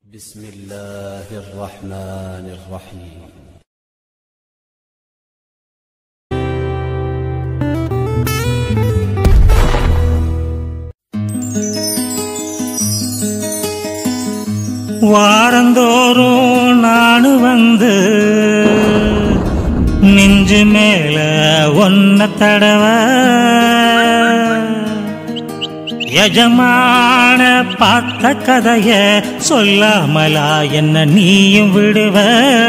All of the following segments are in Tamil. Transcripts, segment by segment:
بسم الله الرحمن الرحيم வாரந்தோறும் நானு வந்து நெஞ்சு மேல ஒன்ன தடவ எஜமான பார்த்த கதைய சொல்லாமலா என்ன நீயும் விடுவ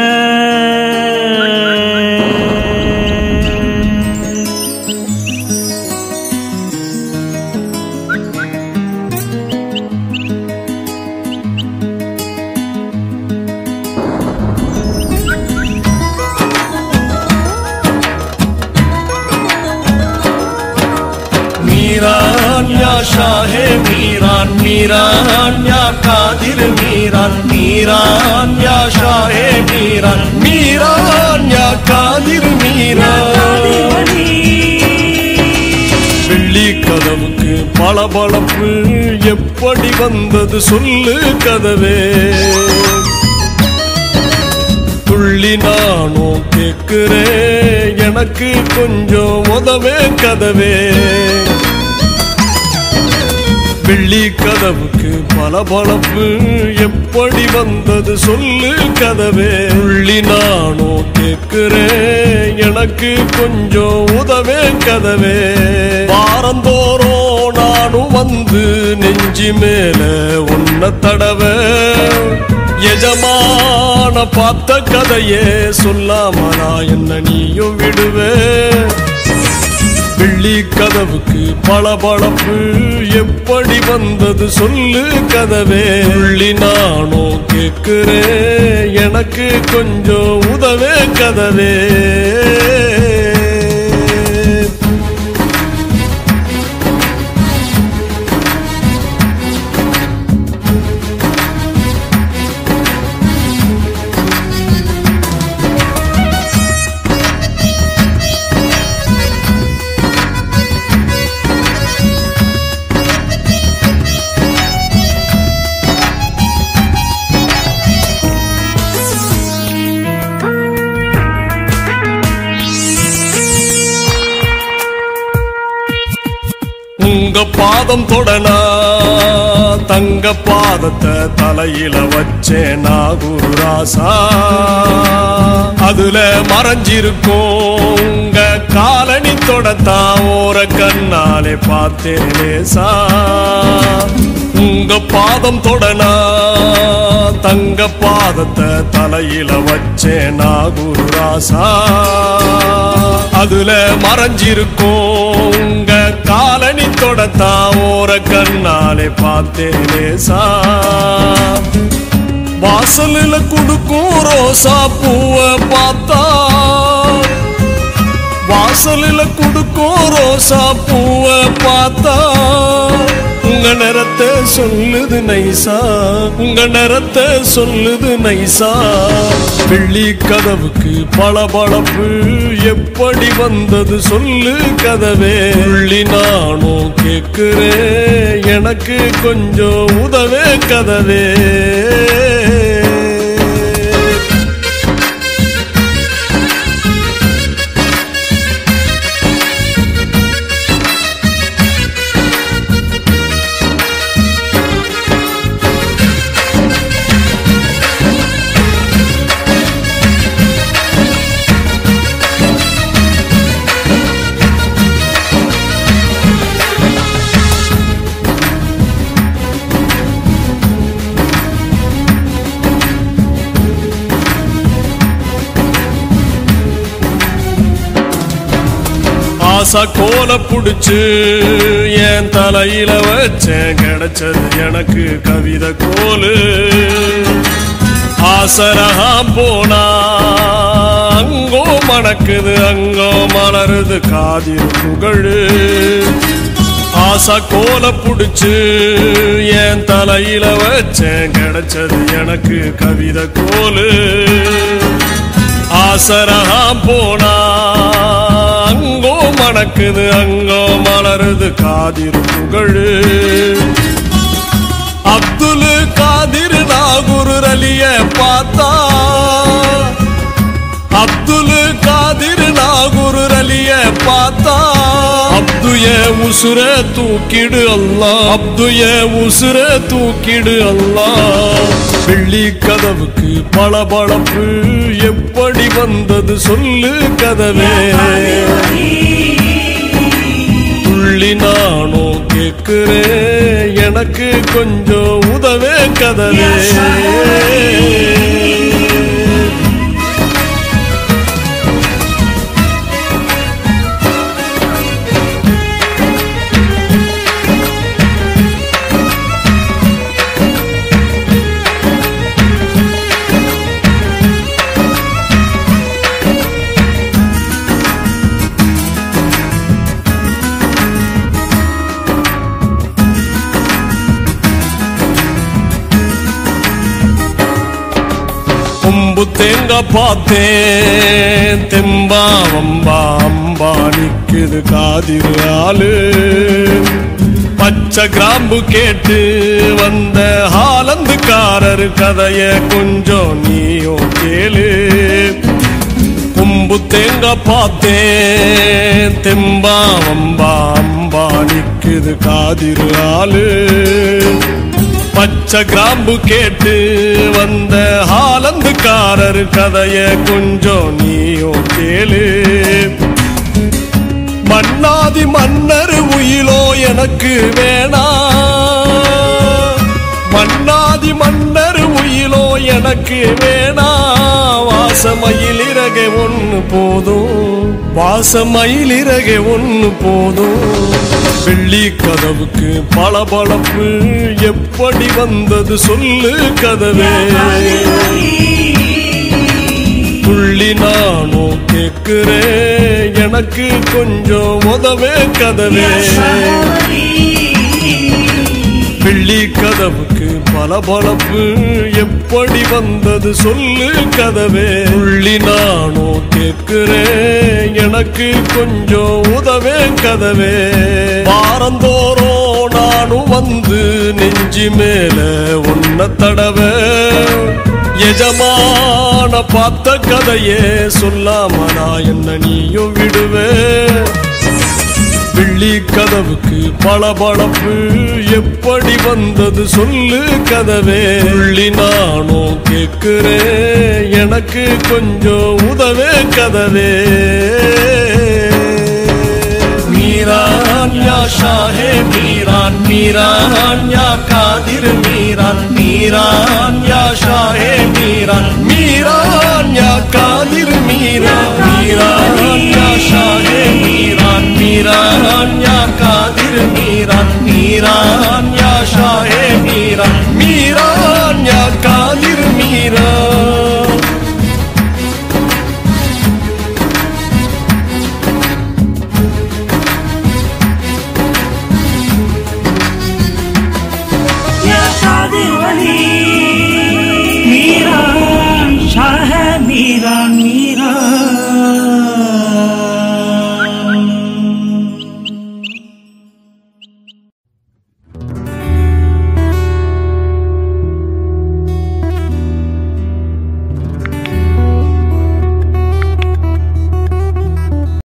मीरान या शाहे मीरान मीरान या कादिर मीरान मीरान या शाहे मीरान मीरान या कादिर मीराன் வெள்ளி கதவுக்கு பளபளப்பு எப்படி வந்தது சொல்லு கதவே துள்ளி நானும் கேட்கிறேன் எனக்கு கொஞ்சம் உதவே கதவே வெள்ளி கதவுக்கு பளபளப்பு எப்படி வந்தது சொல்லு கதவே துள்ளி நானும் கேட்கிறேன் எனக்கு கொஞ்சம் உதவே கதவே வாரந்தோறும் நானும் வந்து நெஞ்சி மேல உன்ன தடவை எஜமான பார்த்த கதையே சொல்லாமலா என்ன நீயும் விடுவே வெள்ளி கதவுக்கு பளபளப்பு எப்படி வந்தது சொல்லு கதவே உள்ளி நானும் கேட்கிறேன் எனக்கு கொஞ்சம் உதவே கதவே உங்க பாதம் தொடனா தங்க பாதத்தை தலையில வச்சேன் நான் குரு ராசா அதுல மறைஞ்சிருக்கும் உங்க காலனி தொடத்தான் ஓர கண்ணாலே பார்த்தேன் லேசா உங்க பாதம் தொடனா தங்க பாதத்தை தலையில வச்சேன் நான் குரு ராசா அதுல மறைஞ்சிருக்கும் உங்க காலனி தொடத்தான் ஓர கண்ணாலே பார்த்தேனேசா வாசலில் குடுக்கும் ரோசா பூவை பார்த்தா வாசலில் குடுக்கும் ரோசா பூவை பார்த்தா உங்க நிறத்தை சொல்லுது நைசா உங்க நிறத்தை சொல்லுது நைசா வெள்ளி கதவுக்கு பளபளப்பு எப்படி வந்தது சொல்லு கதவே உள்ளி நானும் கேட்கிறேன் எனக்கு கொஞ்சம் உதவே கதவே ஆசா கோல புடிச்சு என் தலையில வச்சேன் கிடைச்சது எனக்கு கவிதை கோலு ஆசரகம் போனா அங்கோ மணக்குது அங்கோ மலருது காதில் புகழு ஆசா கோல புடிச்சு என் தலையில வச்சேன் கிடைச்சது எனக்கு கவிதை கோலு ஆசரகம் போனா அங்கோ மணக்குது அங்கோ மலருது காதிர் புகழு அப்துல் காதிர் நாகுரு அலிய பார்த்தா அப்துல் காதிர் நாகூர் அலிய பார்த்தா அப்துய உசுர தூக்கிடு அல்லா அப்துய உசுர தூக்கிடு அல்லா வெள்ளி கதவுக்கு பளபளப்பு எப்படி வந்தது சொல்லு கதவே துள்ளி நானும் கேக்குறேன் எனக்கு கொஞ்சம் உதவே கதவே கொம்பு தேங்க பார்த்தேன் தெம்பா வம்பா அம்பா நிக்குது காதிரு ஆளு பச்சை கிராம்பு கேட்டு வந்த ஹாலந்துக்காரர் கதைய கொஞ்சம் நீயும் கேளு கொம்பு தேங்க பார்த்தேன் தெம்பா வம்பா அம்பா நிக்குது காதிரு ஆளு பச்சை கிராம்பு கேட்டு வந்த ஹாலந்துக்காரர் கதைய கொஞ்சம் நீயும் கேளு மன்னாதி மன்னர் உயிலோ எனக்கு வேணா மன்னாதி மன்னர் உயிலோ எனக்கு வேணா வாசமயில் இறகை ஒன்று போதும் வாசமயில் இறகை ஒன்று போதும் வெள்ளி கதவுக்கு பளபளப்பு எப்படி வந்தது சொல்லு கதவே துள்ளி நானும் கேக்குறேன் எனக்கு கொஞ்சம் உதவே கதவே வெள்ளி கதவுக்கு பளபளப்பு எப்படி வந்தது சொல்லு கதவே துள்ளி நானும் கேக்குறேன் எனக்கு கொஞ்சம் உதவே கதவே வாரந்தோறும் நானும் வந்து நெஞ்சி மேல உன்ன தடவை எஜமான பார்த்த கதையே சொல்லாம நான் என்ன நீயும் விடுவே வெள்ளி கதவுக்கு பளபளப்பு எப்படி வந்தது சொல்லு கதவே உள்ளி நானும் கேக்குறேன் எனக்கு கொஞ்சம் உதவே கதவே மீரான் யா ஷாஹே மீரான் மீரான் யா காதிர் மீரான் மீரான் யா ஷாஹே மீரான் மீரான் யா காதிர் மீரான் மீரான் யா ஷாஹே மீரான் மீரான் யா காதிர் மீரான் மீரான் யா ஷாஹே மீரான் மீரான் யா காதிர் மீரான் யா காதிர் வலி